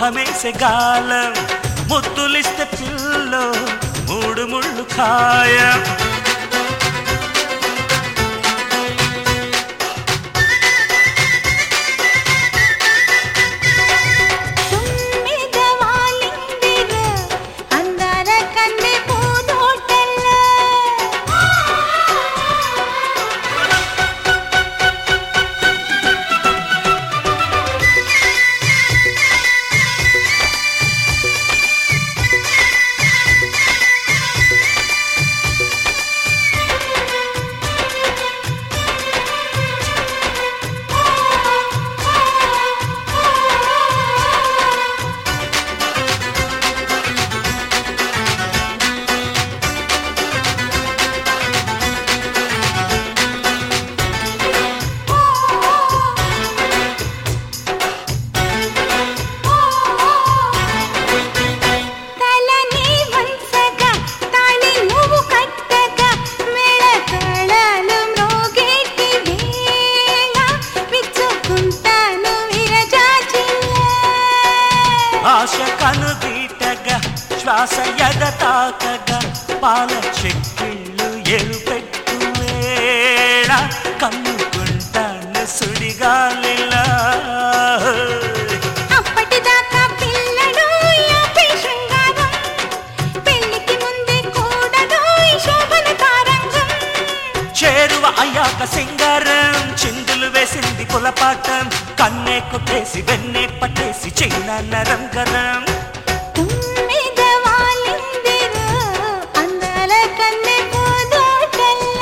మోహమేసే గాలం ముద్దులిస్తే పిల్లో మూడు ముళ్ళు ఖాయం తుమ్మెద వాలిందిర అందాల కన్నె పూదోటల్ల తలని వంచగా తాళి నువ్వు కట్టగా మేళతాళాలు మ్రోగేటి వేళ విచ్చుకుంటాను విరజాజిల్లా ఆశ కనుదీటగా శ్వాస ఎద తాకగా పాల చెక్కిళ్ళు ఎరుపెట్టు వేళ కమ్ముకుంటాను సుడిగాలిలా అప్పటిదాకా పిల్లడు యాపై శృంగారం పెళ్లికి ముందే కూడదు ఈ శోభన తారంగం చేరువ అయ్యాక సింగారం చిందులు వేసింది కులపాటం కన్నే కొట్టేసి వెన్నే పట్టేసి చైన నరం గరం తుమ్మెద వాలిందిర అందాల కన్నె పూదోటల్ల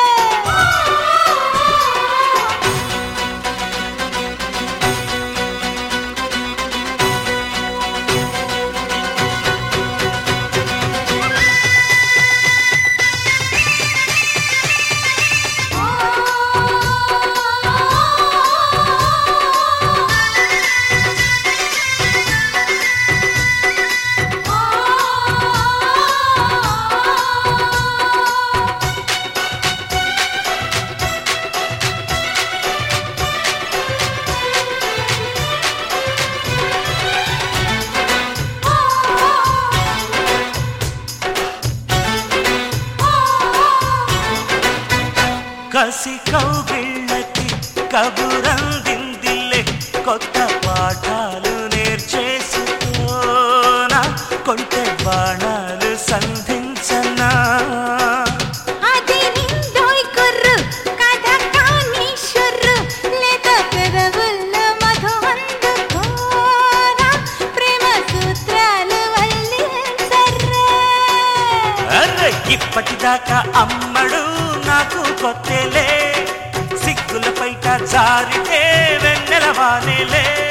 కసి కౌగిళ్ళకి కబురందిందిలే కొత్త పాఠాలు నేర్చేసుకోనా కొంటె బాణాలు సంధించనా అది నిండోయ్ కుర్రు కథ కాని షుర్రు లేత పెదవుల్ల మధు అందుకోరా ప్రేమ సూత్రాలు వల్లించర్రా అర్రె ఇప్పటిదాకా అమ్మడు నాకు కొత్తలే సిగ్గుల పైట జారితే వెన్నెల వానేలే